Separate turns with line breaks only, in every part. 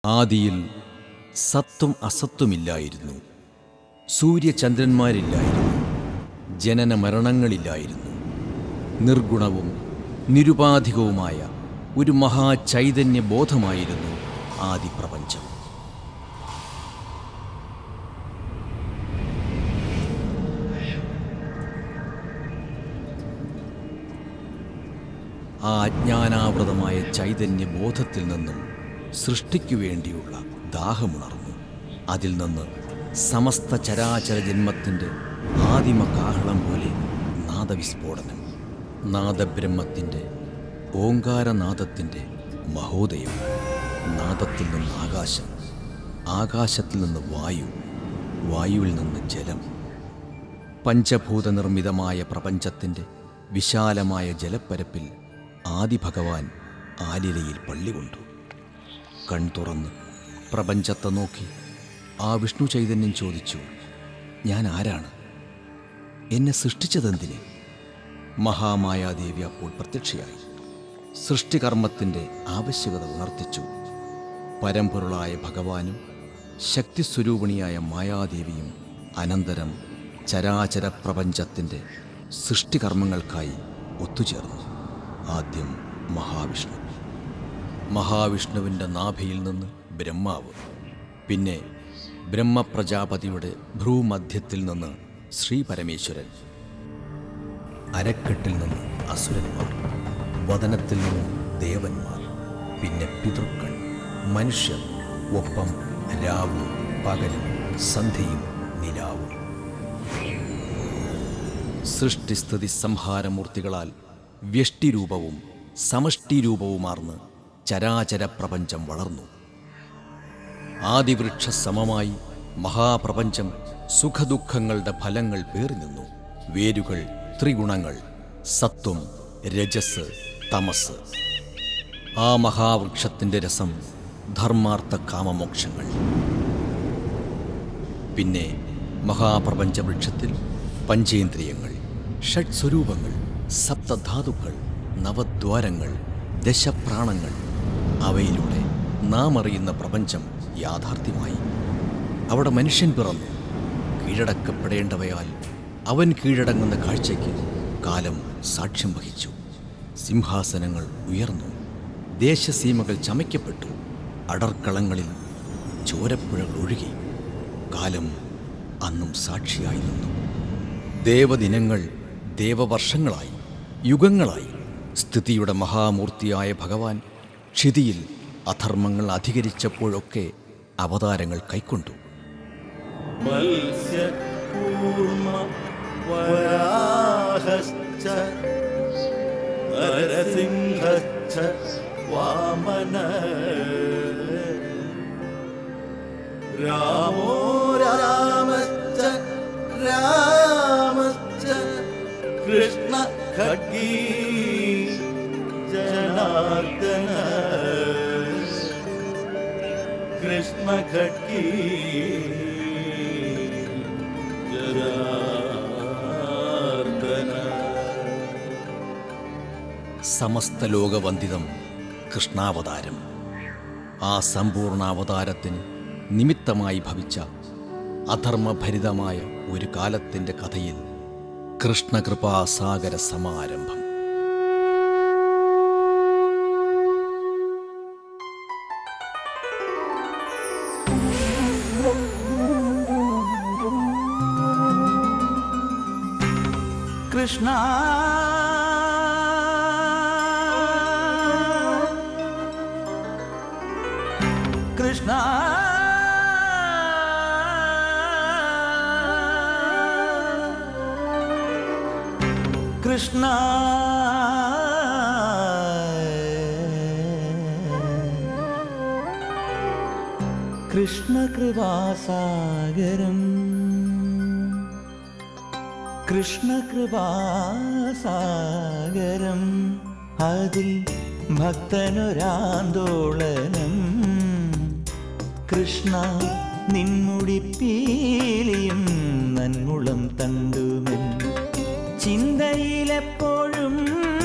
ആദിയിൽ സത്വം അസത്വമില്ലായിരുന്നു സൂര്യചന്ദ്രന്മാരില്ലായിരുന്നു ജനന മരണങ്ങളില്ലായിരുന്നു നിർഗുണവും നിരുപാധികവുമായ ഒരു മഹാചൈതന്യ ബോധമായിരുന്നു ആദിപ്രപഞ്ചം ആ അജ്ഞാനാവൃതമായ ചൈതന്യ ബോധത്തിൽ നിന്നും സൃഷ്ടിക്കു വേണ്ടിയുള്ള ദാഹമുണർന്നു അതിൽ നിന്ന് സമസ്ത ചരാചര ജന്മത്തിൻ്റെ ആദിമ കാഹളം പോലെ നാദവിസ്ഫോടനം നാദബ്രഹ്മത്തിൻ്റെ ഓങ്കാരനാദത്തിൻ്റെ മഹോദയം നാദത്തിൽ നിന്ന് ആകാശം ആകാശത്തിൽ നിന്ന് വായു വായുവിൽ നിന്ന് ജലം പഞ്ചഭൂത നിർമ്മിതമായ പ്രപഞ്ചത്തിൻ്റെ വിശാലമായ ജലപ്പരപ്പിൽ ആദിഭഗവാൻ ആലിലയിൽ പള്ളി കൊണ്ടു കൺ തുറന്ന് പ്രപഞ്ചത്തെ നോക്കി ആ വിഷ്ണു ചൈതന്യം ചോദിച്ചു ഞാൻ ആരാണ് എന്നെ സൃഷ്ടിച്ചതെന്തിന് മഹാമായാദേവി അപ്പോൾ പ്രത്യക്ഷയായി സൃഷ്ടികർമ്മത്തിൻ്റെ ആവശ്യകത ഉണർത്തിച്ചു പരമ്പൊരുളായ ഭഗവാനും ശക്തിസ്വരൂപിണിയായ മായാദേവിയും അനന്തരം ചരാചര പ്രപഞ്ചത്തിൻ്റെ സൃഷ്ടികർമ്മങ്ങൾക്കായി ഒത്തുചേർന്നു ആദ്യം മഹാവിഷ്ണു മഹാവിഷ്ണുവിൻ്റെ നാഭിയിൽ നിന്ന് ബ്രഹ്മാവ് പിന്നെ ബ്രഹ്മപ്രജാപതിയുടെ ഭ്രൂമധ്യത്തിൽ നിന്ന് ശ്രീ പരമേശ്വരൻ അരക്കെട്ടിൽ നിന്ന് അസുരന്മാർ വദനത്തിൽ നിന്ന് ദേവന്മാർ പിന്നെ പിതൃക്കൾ മനുഷ്യർ ഒപ്പം രാവും പകലും സന്ധ്യയും നിലാവും സൃഷ്ടിസ്ഥിതി സംഹാരമൂർത്തികളാൽ വ്യഷ്ടിരൂപവും സമഷ്ടിരൂപവുമാർന്ന് ചരാചര പ്രപഞ്ചം വളർന്നു ആദിവൃക്ഷ സമമായി മഹാപ്രപഞ്ചം സുഖദുഃഖങ്ങളുടെ ഫലങ്ങൾ പേറി നിന്നു വേരുകൾ ത്രിഗുണങ്ങൾ സത്വം രജസ് തമസ് ആ മഹാവൃക്ഷത്തിൻ്റെ രസം ധർമാർത്ഥ കാമമോക്ഷങ്ങൾ പിന്നെ മഹാപ്രപഞ്ചവൃക്ഷത്തിൽ പഞ്ചേന്ദ്രിയങ്ങൾ ഷഡ്സ്വരൂപങ്ങൾ സപ്തധാതുക്കൾ നവദ്വാരങ്ങൾ ദശപ്രാണങ്ങൾ അവയിലൂടെ നാം അറിയുന്ന പ്രപഞ്ചം യാഥാർത്ഥ്യമായി അവിടെ മനുഷ്യൻ പിറന്നു കീഴടക്കപ്പെടേണ്ടവയാൽ അവൻ കീഴടങ്ങുന്ന കാഴ്ചയ്ക്ക് കാലം സാക്ഷ്യം വഹിച്ചു സിംഹാസനങ്ങൾ ഉയർന്നു ദേശസീമകൾ ചമയ്ക്കപ്പെട്ടു അടർക്കളങ്ങളിൽ ചോരപ്പുഴകൾ ഒഴുകി കാലം അന്നും സാക്ഷിയായി നിന്നു ദേവദിനങ്ങൾ ദേവവർഷങ്ങളായി യുഗങ്ങളായി സ്ഥിതിയുടെ മഹാമൂർത്തിയായ ഭഗവാൻ ക്ഷിതിയിൽ അധർമ്മങ്ങൾ അധികരിച്ചപ്പോഴൊക്കെ അവതാരങ്ങൾ കൈക്കൊണ്ടു
മത്സ്യകൂർമ്മ വരാഹശ്ച നരസിംഹശ്ച വാമന രാമോ രാമശ്ച രാമശ്ച കൃഷ്ണ ഖഡ്ഗീ ജനാർദ്ദന കൃഷ്ണ ഖഡ്ഗീ ജനാർദ്ദന
സമസ്ത ലോകവന്ദിതം കൃഷ്ണാവതാരം ആ സമ്പൂർണ്ണാവതാരത്തിന് നിമിത്തമായി ഭവിച്ച അധർമ്മഭരിതമായ ഒരു കാലത്തിൻ്റെ കഥയിൽ കൃഷ്ണകൃപാസാഗര സമാരംഭം
കൃഷ്ണ കൃഷ്ണ കൃഷ്ണ കൃഷ്ണകൃപാസാഗരം കൃഷ്ണകൃപാസാഗരം അതിൽ ഭക്തനൊരാന്തോളനം കൃഷ്ണ നിൻമുടിപ്പീലിയും നന്മുളം തണ്ടുമെൻ ചിന്തയിലെപ്പോഴും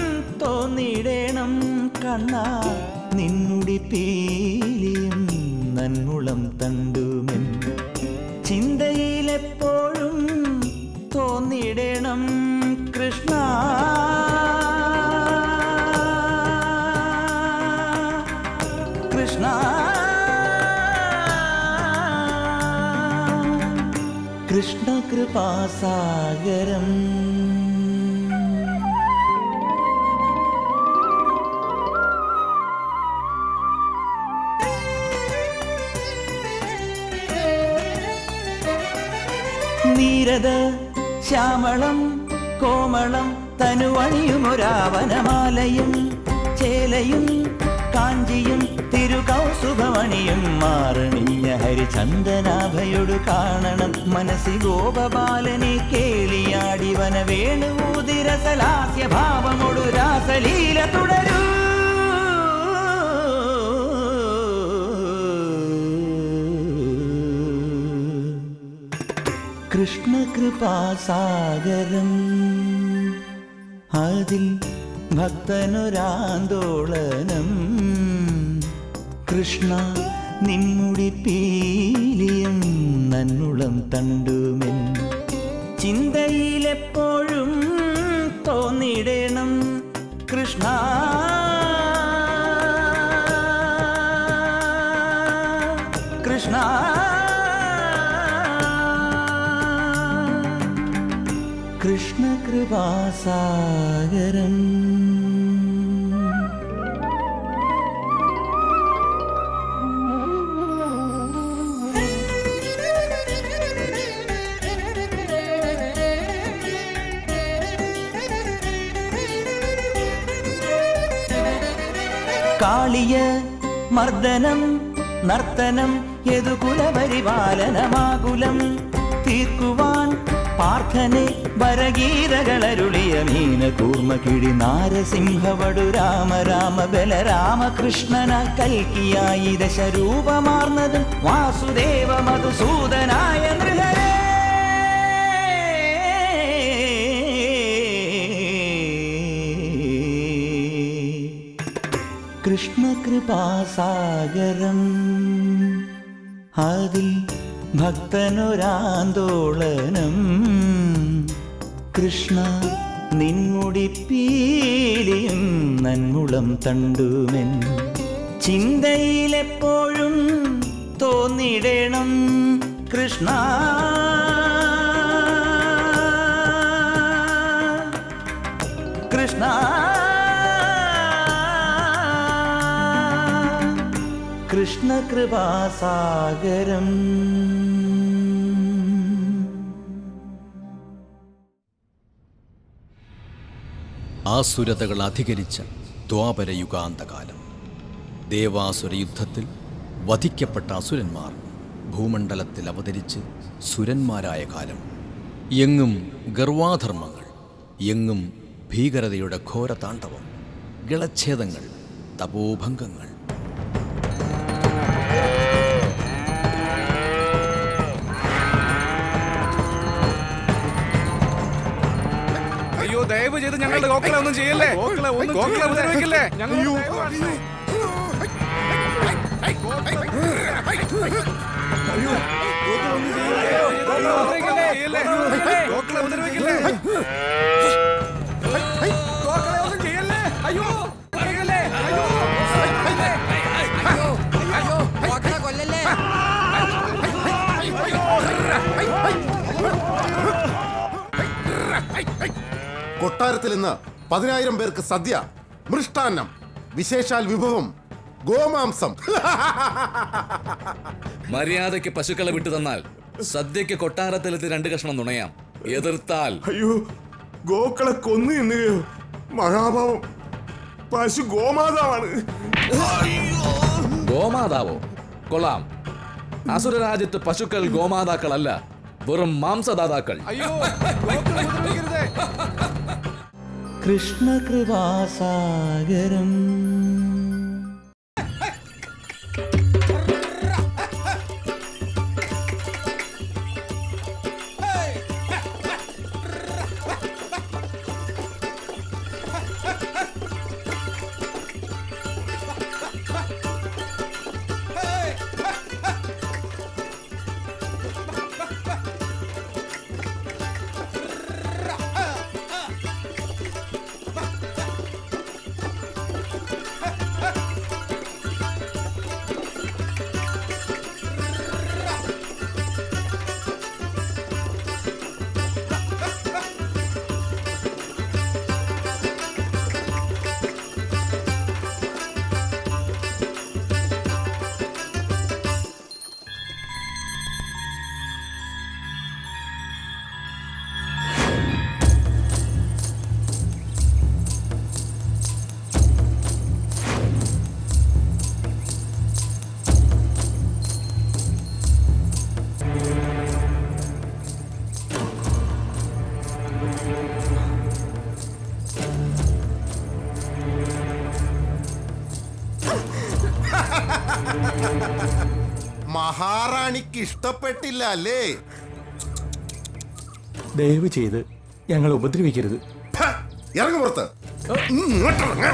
തോന്നിടേണം കണ്ണ നിന്നുടി പീലിയും നന്മുളം തണ്ടുമെൻ ചിന്തയിലെപ്പോഴും തോന്നിടണം കൃഷ്ണ കൃഷ്ണ കൃഷ്ണ കൃപാസാഗരം നീരത ശ്യാമളം കോമളം തനുവണിയുമൊരാവനമാലയും ചേലയും കാഞ്ചിയും തിരുകൗസുഭമണിയും മാറണിഞ്ഞ ഹരിചന്ദനാഭയോട് കാണണം മനസ്സി ഗോപബാലനെ കേളിയാടിവന വേണുതിരസലാസ്യ ഭാവമൊടു രാസലീല തുടരൂ കൃഷ്ണകൃപാസാഗരം അതിൽ ഭക്തനൊരാന്തോളനം കൃഷ്ണ നിമ്മുടി പീലിയും നന്നുളം തണ്ടുമെൻ ചിന്തയിലെപ്പോഴും തോന്നിടണം കൃഷ്ണ കൃഷ്ണ കൃഷ്ണ കൃപാസാഗരം കാളിയ മർദ്ദനം നർത്തനം യദുകുലപരിപാലനമാകുലം തീർക്കുവാൻ പാർത്ഥനെ വരഗീതകളരുളിയ മീന കൂർമ്മ കിഴി നാരസിംഹവടു രാമ രാമ ബലരാമ കൃഷ്ണനായി കൽക്കിയായി ദശരൂപമാർന്നതും വാസുദേവ മധുസൂദനായ നൃഹരേ കൃഷ്ണകൃപാസാഗരം അതിൽ ഭക്തനൊരാന്തോളനം കൃഷ്ണ നിൻമുടി പീലിയും നന്മുളം തണ്ടുമെൻ ചിന്തയിലെപ്പോഴും തോന്നിടണം കൃഷ്ണ കൃഷ്ണ കൃഷ്ണ കൃപാസാഗരം
ആസുരതകൾ അധികരിച്ച ദ്വാപര യുഗാന്തകാലം ദേവാസുര യുദ്ധത്തിൽ വധിക്കപ്പെട്ട അസുരന്മാർ ഭൂമണ്ഡലത്തിൽ അവതരിച്ച് സുരന്മാരായ കാലം എങ്ങും ഗർവാധർമ്മങ്ങൾ എങ്ങും ഭീകരതയുടെ ഘോരതാണ്ഡവം ഗളച്ഛേദങ്ങൾ തപോഭംഗങ്ങൾ
അയ്യോ ദയവ് ചെയ്ത് ഞങ്ങളുടെ ഗോക്കളെ ഒന്നും ചെയ്യല്ലേ ഗോക്കളെ ഉപദ്രവിക്കല്ലേ ഞങ്ങൾ ഗോക്കളെ ഉപദ്രവിക്കല്ലേ ഗോക്കളെ ഒന്നും ചെയ്യല്ലേ അയ്യോ പറയല്ലേ അയ്യോ
കൊട്ടാരത്തിൽ ഇന്ന് പതിനായിരം പേർക്ക് സദ്യ മൃഷ്ടാന്നം വിശേഷാൽ വിഭവം ഗോമാംസം
മര്യാദയ്ക്ക് പശുക്കളെ വിട്ടു തന്നാൽ സദ്യക്ക് കൊട്ടാരത്തിലെത്തി രണ്ട് കഷ്ണം നുണയാം എതിർത്താൽ
അയ്യോ ഗോക്കളെ കൊന്നു തിന്നുകയോ മഹാഭാവം പശു ഗോമാതാവാണ്
ഗോമാതാവോ കൊള്ളാം അസുരരാജ്യത്ത് പശുക്കൾ ഗോമാതാക്കളല്ല വെറും മാംസദാതാക്കൾ
അയ്യോ ഗോക്കളെ ഉപദ്രവിക്കരുതേ
കൃഷ്ണ കൃപാസാഗരം
മഹാറാണിക്ക് ഇഷ്ടപ്പെട്ടില്ല അല്ലേ
ദയവ് ചെയ്ത് ഞങ്ങൾ ഉപദ്രവിക്കരുത്
ഫ, ഇറങ്ങ് പുറത്ത് ഉം, ഇങ്ങോട്ടിറങ്ങ്.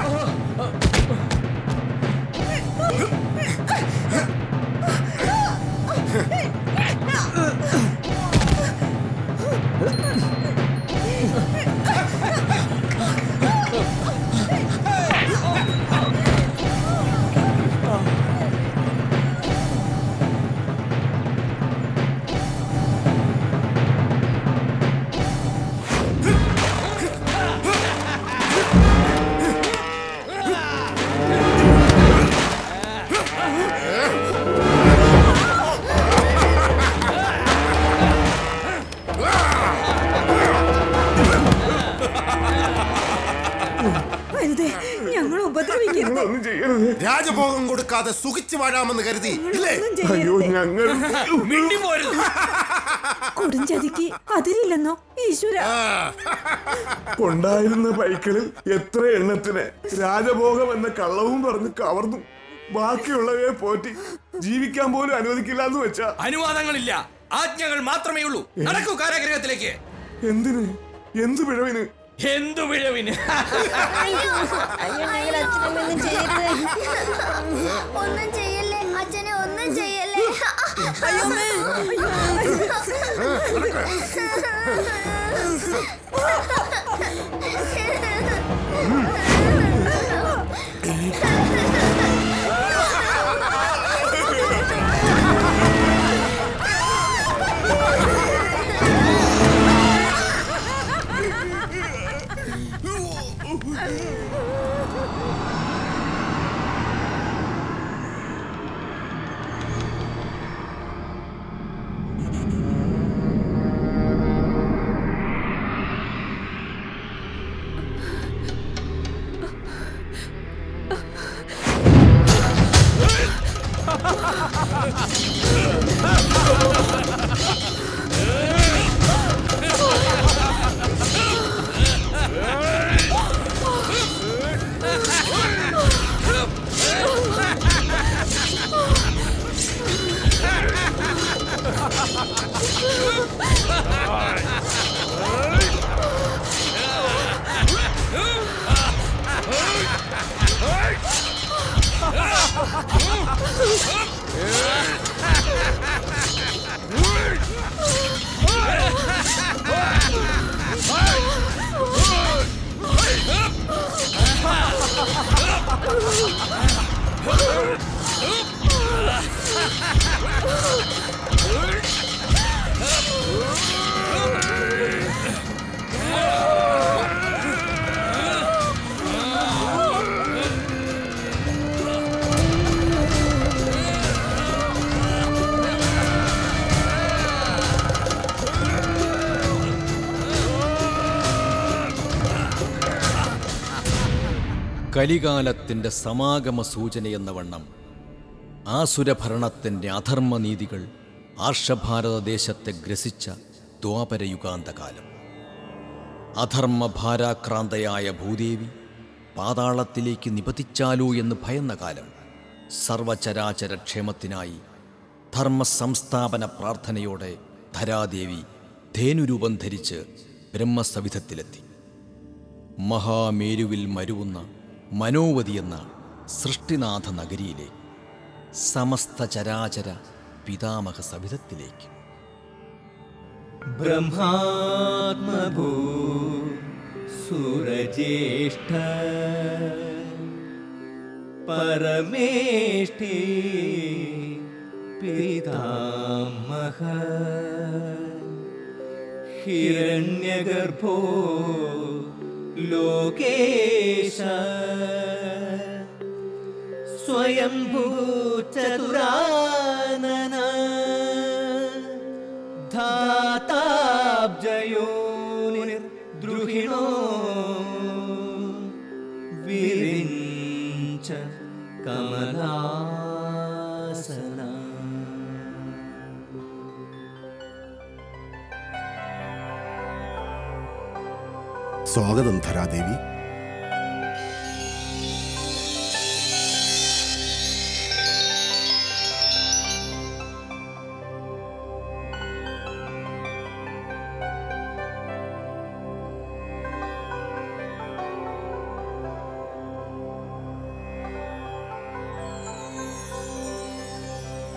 വെറുതെ ഞങ്ങൾ ഉപദ്രവിക്കരുത്
ഒന്നും ചെയ്യരുത്
രാജഭോഗം കൊടുക്കാതെ സുഖിച്ചു വാഴാമെന്ന് കരുതി ഇല്ലേ
ഒന്നും
അയ്യോ
ചെയ്യരുത്
ഞങ്ങൾ
കൊടുംചതിക്ക് അതിരില്ലെന്നോ ഈശ്വര
ഉണ്ടായിരുന്ന പൈക്കളിൽ എത്ര എണ്ണത്തിന് രാജഭോഗം എന്ന കള്ളവും പറഞ്ഞ് കവർന്നു ബാക്കിയുള്ളവയെ പോറ്റി ജീവിക്കാൻ പോലും അനുവദിക്കില്ല എന്ന് വെച്ചാ
അനുവാദങ്ങളില്ല ആജ്ഞകൾ മാത്രമേ ഉള്ളൂ നടക്കൂ കാരാഗ്രഹത്തിലേക്ക്
എന്തിന് എന്ത് പിഴവിന്
എന്തു പിഴവിന്
ഒന്നും ചെയ്യല്ലേ അച്ഛനെ ഒന്നും ചെയ്യല്ലേ
കലികാലത്തിൻ്റെ സമാഗമ സൂചനയെന്ന വണ്ണം ആസുരഭരണത്തിൻ്റെ അധർമ്മനീതികൾ ആർഷഭാരതദേശത്തെ ഗ്രസിച്ച ദ്വാപരയുഗാന്തകാലം അധർമ്മഭാരാക്രാന്തയായ ഭൂദേവി പാതാളത്തിലേക്ക് നിപതിച്ചാലോ എന്ന് ഭയന്ന കാലം സർവചരാചര ക്ഷേമത്തിനായി ധർമ്മസംസ്ഥാപന പ്രാർത്ഥനയോടെ ധരാദേവി ധേനുരൂപം ധരിച്ച് ബ്രഹ്മസവിധത്തിലെത്തി മഹാമേരുവിൽ മരുവുന്ന മനോവതി എന്ന സൃഷ്ടിനാഥ നഗരിയിലേക്ക് സമസ്ത ചരാചര പിതാമഹ സവിധത്തിലേക്ക്
ब्रह्मात्मभू सुरज्येष्ठ परमेष्ठि पितामह हिरण्यगर्भो लोकेश स्वयम्भूचतुरानना धाताब्जयोनिर्द्रुहिणो विरिञ्च कमलासना
സ്വാഗതം ധരാദേവി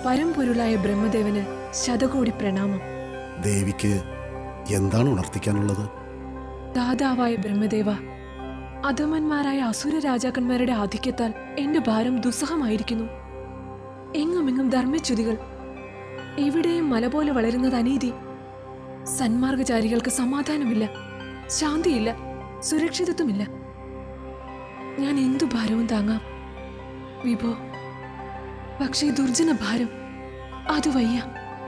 പരമ്പൊരുളായ ബ്രഹ്മദേവന് ശതകോടി പ്രണാമം
ദേവിക്ക് എന്താണ് ഉണർത്തിക്കാനുള്ളത്
ദാതാവായ ബ്രഹ്മദേവ അധമന്മാരായ അസുര രാജാക്കന്മാരുടെ ആധിക്യത്താൽ എന്റെ ഭാരം ദുസ്സഹമായിരിക്കുന്നു എങ്ങുമെങ്ങും ധർമ്മച്യുതികൾ എവിടെയും മല പോലെ വളരുന്നത് അനീതി സന്മാർഗചാരികൾക്ക് സമാധാനമില്ല ശാന്തിയില്ല സുരക്ഷിതത്വമില്ല ഞാൻ എന്തു ഭാരവും താങ്ങാം വിഭോ പക്ഷേ ദുർജന ഭാരം അത് വയ്യ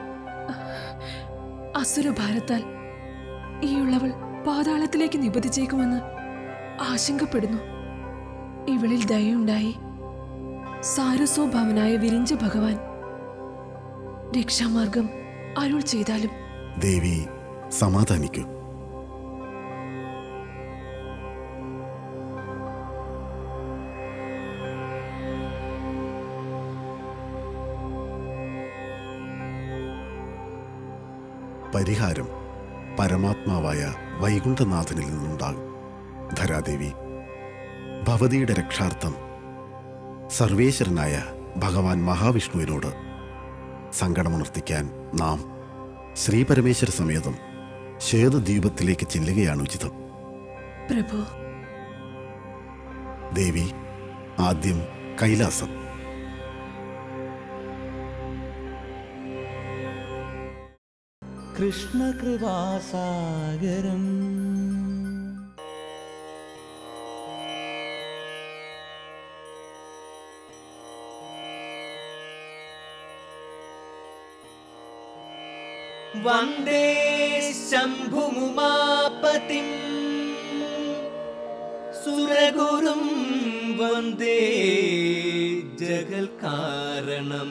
അസുര ഭാരത്താൽ ഈയുള്ളവൾ പാതാളത്തിലേക്ക് നിബന്ധിച്ചേക്കുമെന്ന് ആശങ്കപ്പെടുന്നു ഇവളിൽ ദയുണ്ടായി സാരസ്വഭാവനായ വിരിഞ്ച ഭഗവാൻ രക്ഷാമാർഗം അരുൾ ചെയ്താലും
ദേവി സമാധാനിക്കൂ പരിഹാരം പരമാത്മാവായ വൈകുണ്ഠനാഥനിൽ നിന്നുണ്ടാകും ധരാദേവി ഭവതിയുടെ രക്ഷാർത്ഥം സർവേശ്വരനായ ഭഗവാൻ മഹാവിഷ്ണുവിനോട് സങ്കടമുണർത്തിക്കാൻ നാം ശ്രീപരമേശ്വര സമേതം ശ്വേതദ്വീപത്തിലേക്ക് ചെല്ലുകയാണ് ഉചിതം
പ്രഭു
ദേവി ആദ്യം കൈലാസം
കൃഷ്ണകൃപാസാഗരം വന്ദേ ശംഭുമുമാപതിം സുരഗുരും വന്ദേ ജഗൽകാരണം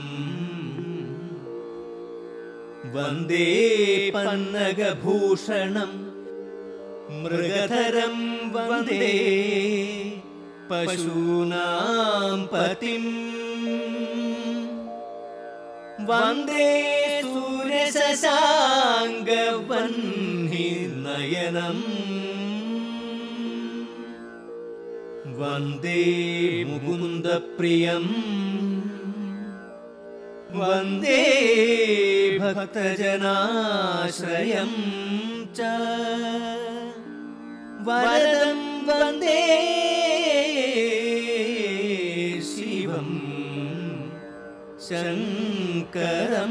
വന്ദേ പന്നഗഭൂഷണം മൃഗധരം വന്ദേ പശൂനാം പതിം വന്ദേ സൂര്യശശാങ്കവഹ്നി നയനം വന്ദേ മുകുന്ദപ്രിയം വന്ദേ ഭക്തജനാശ്രയം ച വരദം വന്ദേ ശിവം ശങ്കരം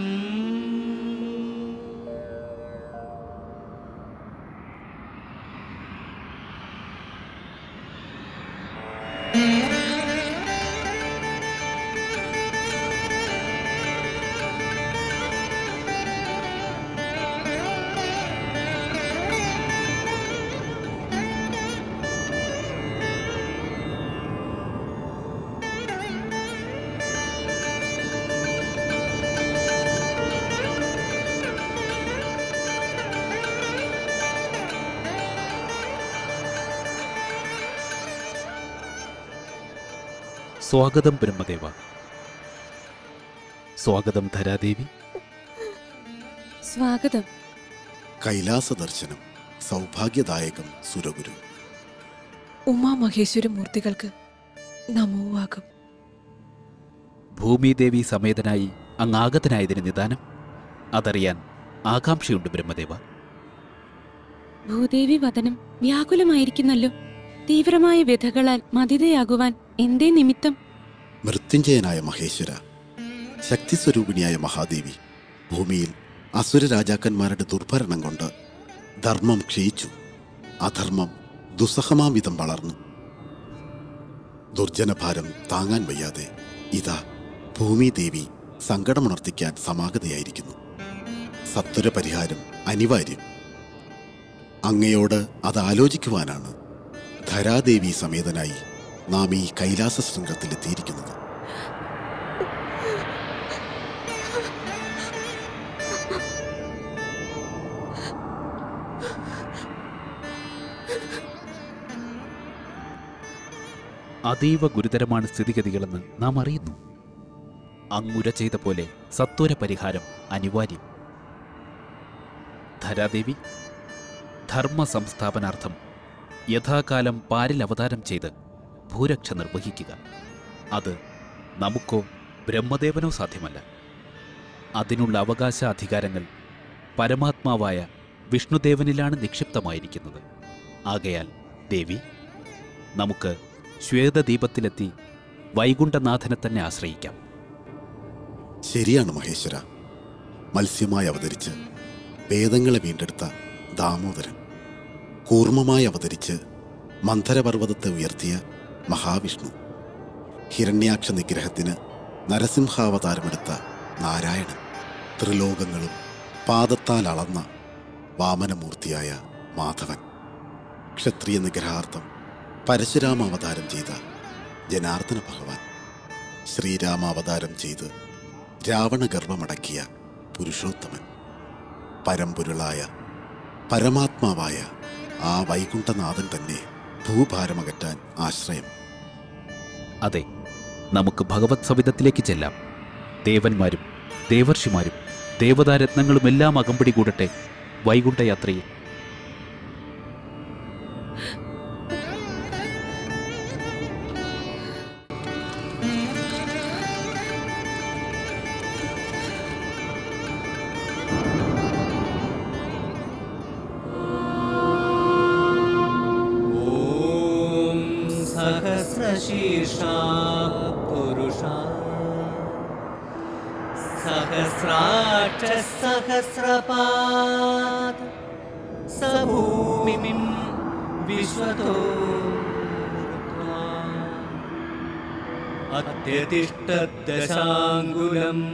സ്വാഗതം ബ്രഹ്മദേവ സ്വാഗതം ധരാദേവി
സ്വാഗതം
കൈലാസ ദർശനം സൗഭാഗ്യദായകം സുരഗുരു
ഉമാമഹേശ്വര മൂർത്തികൾക്ക് നമോവാകും
ഭൂമിദേവി സമേതനായി അങ്ങാഗതനായതിന് നിദാനം അതറിയാൻ ആകാംക്ഷയുണ്ട് ബ്രഹ്മദേവ
ഭൂദേവി വദനം വ്യാകുലമായിരിക്കുന്നല്ലോ തീവ്രമായ വ്യഥകളാൽ മതിതയാകുവാൻ എന്തേ നിമിത്തം
മൃത്യുഞ്ജയനായ മഹേശ്വര ശക്തിസ്വരൂപിണിയായ മഹാദേവി ഭൂമിയിൽ അസുര രാജാക്കന്മാരുടെ ദുർഭരണം കൊണ്ട് ധർമ്മം ക്ഷയിച്ചു അധർമ്മം ദുസ്സഹമാം വിധം വളർന്നു ദുർജനഭാരം താങ്ങാൻ വയ്യാതെ ഇതാ ഭൂമിദേവി സങ്കടമുണർത്തിക്കാൻ സമാഗതയായിരിക്കുന്നു സത്വര പരിഹാരം അനിവാര്യം അങ്ങയോട് അത് ആലോചിക്കുവാനാണ് ധരാദേവി സമേതനായി നാം ഈ കൈലാസ ശൃംഗത്തിലെത്തിയിരിക്കുന്നത്
അതീവ ഗുരുതരമാണ് സ്ഥിതിഗതികളെന്ന് നാം അറിയുന്നു അങ്ങുര ചെയ്ത പോലെ സത്വര പരിഹാരം അനിവാര്യം ധരാദേവി ധർമ്മ സംസ്ഥാപനാർത്ഥം യഥാകാലം പാരിൽ അവതാരം ചെയ്ത് ഭൂരക്ഷ നിർവഹിക്കുക അത് നമുക്കോ ബ്രഹ്മദേവനോ സാധ്യമല്ല അതിനുള്ള അവകാശാധികാരങ്ങൾ പരമാത്മാവായ വിഷ്ണുദേവനിലാണ് നിക്ഷിപ്തമായിരിക്കുന്നത് ആകയാൽ ദേവി നമുക്ക് ശ്വേതദീപത്തിലെത്തി വൈകുണ്ഠനാഥനെ തന്നെ ആശ്രയിക്കാം
ശരിയാണ് മഹേശ്വര മത്സ്യമായി അവതരിച്ച് വേദങ്ങളെ വീണ്ടെടുത്ത ദാമോദരൻ കൂർമ്മമായി അവതരിച്ച് മന്ധരപർവ്വതത്തെ ഉയർത്തിയ മഹാവിഷ്ണു ഹിരണ്യാക്ഷ നിഗ്രഹത്തിന് നരസിംഹാവതാരമെടുത്ത നാരായണൻ ത്രിലോകങ്ങളും പാദത്താൽ അളന്ന വാമനമൂർത്തിയായ മാധവൻ ക്ഷത്രിയ നിഗ്രഹാർത്ഥം പരശുരാമ അവതാരം ചെയ്ത ജനാർദ്ദന ഭഗവാൻ ശ്രീരാമാവതാരം ചെയ്ത് രാവണഗർഭമടക്കിയ പുരുഷോത്തമൻ പരമ്പൊരുളായ പരമാത്മാവായ ആ വൈകുണ്ഠനാഥൻ തന്നെ ഭൂഭാരമകറ്റാൻ ആശ്രയം
അതെ നമുക്ക് ഭഗവത് സവിധത്തിലേക്ക് ചെല്ലാം ദേവന്മാരും ദേവർഷിമാരും ദേവതാരത്നങ്ങളും എല്ലാം അകമ്പടി കൂടട്ടെ വൈകുണ്ഠയാത്രയിൽ
ॐ सहस्रशीर्षा पुरुषा सहस्राक्ष सहस्रपाद स भूमिं विश्वतो अत्यतिष्ठदशाङ्गुलम्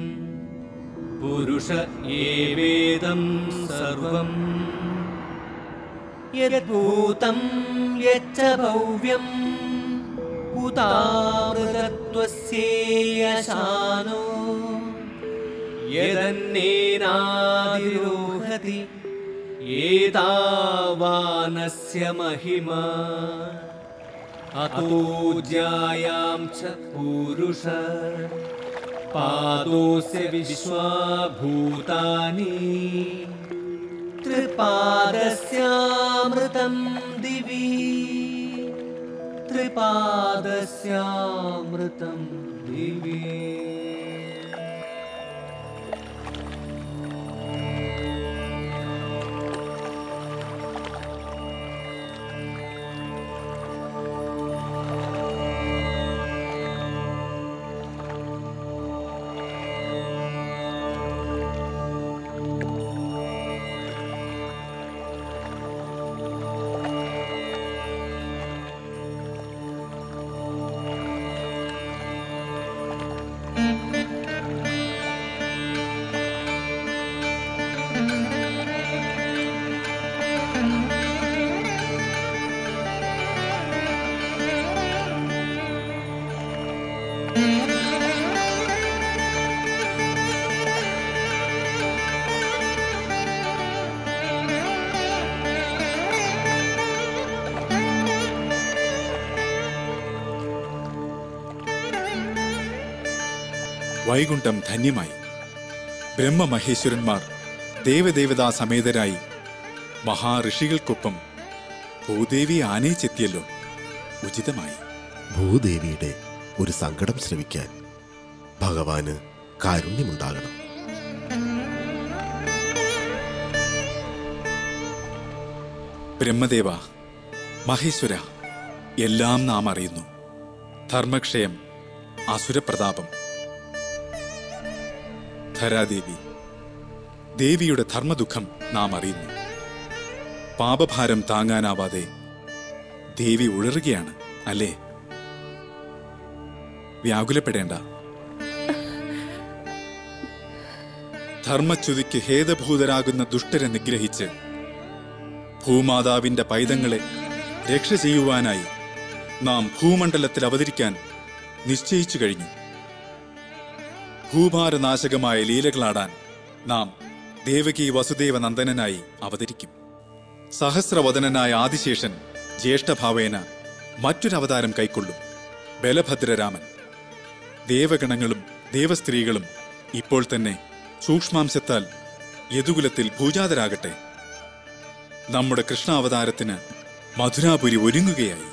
पुरुष एवेदं सर्वम् यद्भूतं यच्च भव्यम् उतामृतत्वस्येयशानो यदन्नेनादिरोहति एतावानस्य महिमा अतोज्यायां च पुरुष पादोऽस्य विश्वाभूतानि त्रिपादस्यामृतं दिवि त्रिपादस्यामृतं दिवि
വൈകുണ്ഠം ധന്യമായി ബ്രഹ്മമഹേശ്വരന്മാർ ദേവദേവതാ സമേതരായി മഹാഋഷികൾക്കൊപ്പം ഭൂദേവി ആനയിച്ചെത്തിയല്ലോ ഉചിതമായി
ഭൂദേവിയുടെ ഒരു സങ്കടം ശ്രവിക്കാൻ ഭഗവാന് കാരുണ്യമുണ്ടാകണം
ബ്രഹ്മദേവ മഹേശ്വര എല്ലാം നാം അറിയുന്നു ധർമ്മക്ഷയം അസുരപ്രതാപം ധരാദേവി ദേവിയുടെ ധർമ്മദുഃഖം നാം അറിയുന്നു പാപഭാരം താങ്ങാനാവാതെ ദേവി ഉഴറുകയാണ് അല്ലേ വ്യാകുലപ്പെടേണ്ട ധർമ്മച്യുതിക്ക് ഹേതഭൂതരാകുന്ന ദുഷ്ടരെ നിഗ്രഹിച്ച് ഭൂമാതാവിന്റെ പൈതങ്ങളെ രക്ഷ ചെയ്യുവാനായി നാം ഭൂമണ്ഡലത്തിൽ അവതരിക്കാൻ നിശ്ചയിച്ചു കഴിഞ്ഞു ഭൂഭാരനാശകമായ ലീലകളാടാൻ നാം ദേവകി വസുദേവ നന്ദനനായി അവതരിക്കും സഹസ്രവദനനായ ആദിശേഷൻ ജ്യേഷ്ഠഭാവേന മറ്റൊരവതാരം കൈക്കൊള്ളും ബലഭദ്രരാമൻ ദേവഗണങ്ങളും ദേവസ്ത്രീകളും ഇപ്പോൾ തന്നെ സൂക്ഷ്മാംശത്താൽ യദുകുലത്തിൽ ഭൂജാതരാകട്ടെ നമ്മുടെ കൃഷ്ണാവതാരത്തിന് മധുരാപുരി ഒരുങ്ങുകയായി